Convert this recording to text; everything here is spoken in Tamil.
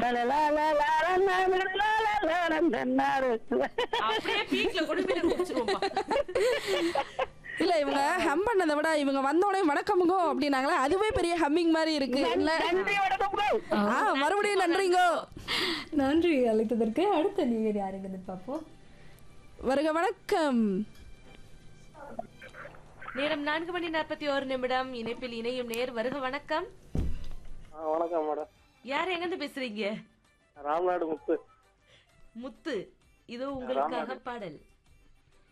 அப்படியே பீக்ல கொண்டு போய் நாங்க முடிச்சிருவோம்ப்பா. இல்ல இவங்க ஹம் பண்ணதை விட இவங்க வந்தோடனே வணக்கமுங்க அப்படின்னாங்களா அதுவே பெரிய ஹம்மிங் மாதிரி இருக்கு இல்ல நன்றி வணக்கம் ஆ மறுபடியும் நன்றிங்கோ நன்றி அழைத்ததற்கு அடுத்த நீர் யாருங்கன்னு பார்ப்போம் வருக வணக்கம் நேரம் நான்கு மணி நாற்பத்தி ஒரு நிமிடம் இணைப்பில் இணையும் நேர் வருக வணக்கம் ஆ, வணக்கம் மேடம் யார் எங்கிருந்து பேசுறீங்க ராம்நாடு முத்து முத்து இது உங்களுக்காக பாடல்